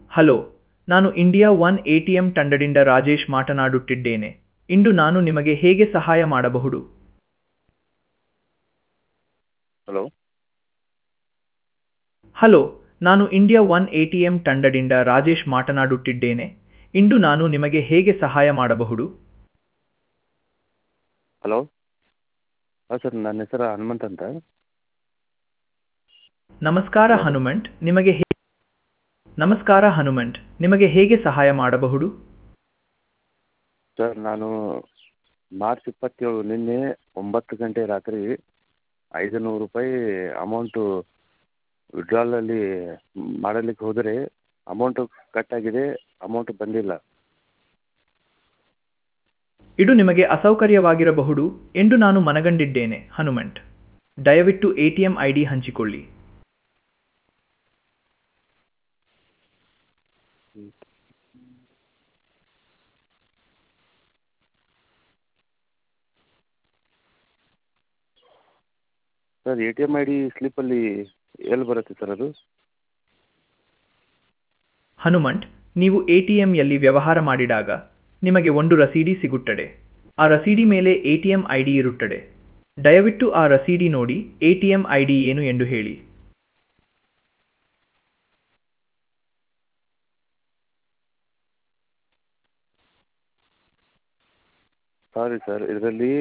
hello ನಾನು India one A T M ತಂಡದಿಂದ ರಾಜೇಶ್ ಮಾತನಾಡುತ್ತಿದ್ದೇನೆ ಇಂದು ನಾನು ನಿಮಗೆ ಹೇಗೆ ಸಹಾಯ ಮಾಡಬಹುದು ಹಲೋ ಹಲೋ ನಾನು India one A T M ತಂಡದಿಂದ ರಾಜೇಶ್ ಮಾತನಾಡುತ್ತಿದ್ದೇನೆ ಇಂದು ನಾನು ನಿಮಗೆ ಹೇಗೆ ಸಹಾಯ ಮಾಡಬಹುದು ಹಲೋ ಹಾಂ ಸರ್ ನನ್ನ ಹೆಸರು ಹನುಮಂತ್ ಅಂತ ನಮಸ್ಕಾರ ಹನುಮಂತ್ ನಿಮಗೆ ಹೇ ನಮಸ್ಕಾರ ಹನುಮಂತ್ ನಿಮಗೆ ಹೇಗೆ ಸಹಾಯ ಮಾಡಬಹುದು ಸರ್ ನಾನು ಮಾರ್ಚ್ ಇಪ್ಪತ್ತೇಳು ನಿನ್ನೆ ಒಂಬತ್ತು ಗಂಟೆ ರಾತ್ರಿ ಐದು ನೂರು ರೂಪಾಯಿ ಅಮೌಂಟು ವಿಡ್ರಾಲಲ್ಲಿ ಮಾಡಲಿಕ್ಕೆ ಹೋದರೆ ಅಮೌಂಟು ಕಟ್ ಆಗಿದೆ ಅಮೌಂಟ್ ಬಂದಿಲ್ಲ ಇದು ನಿಮಗೆ ಅಸೌಕರ್ಯವಾಗಿರಬಹುದು ಎಂದು ನಾನು ಮನಗಂಡಿದ್ದೇನೆ ಹನುಮಂತ್ ದಯವಿಟ್ಟು A T M I D ಹಂಚಿಕೊಳ್ಳಿ sir A T M I D ಸ್ಲಿಪ್ಪಲ್ಲಿ ಎಲ್ಲಿ ಬರುತ್ತೆ ಸರ್ ಅದು ಹನುಮಂತ್ ನೀವು ಎ ಟಿ ಎಂಯಲ್ಲಿ ವ್ಯವಹಾರ ಮಾಡಿದಾಗ ನಿಮಗೆ ಒಂದು ರಸೀದಿ ಸಿಗುತ್ತದೆ ಆ ರಸೀದಿ ಮೇಲೆ A T M I D ಇರುತ್ತದೆ ದಯವಿಟ್ಟು ಆ ರಸೀದಿ ನೋಡಿ A T M I D ಏನು ಎಂದು ಹೇಳಿ ಸಾರಿ ಸರ್ ಇದರಲ್ಲಿ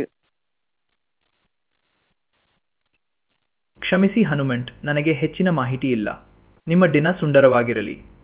ಕ್ಷಮಿಸಿ ಹನುಮಂತ್ ನನಗೆ ಹೆಚ್ಚಿನ ಮಾಹಿತಿ ಇಲ್ಲ ನಿಮ್ಮ ದಿನ ಸುಂದರವಾಗಿರಲಿ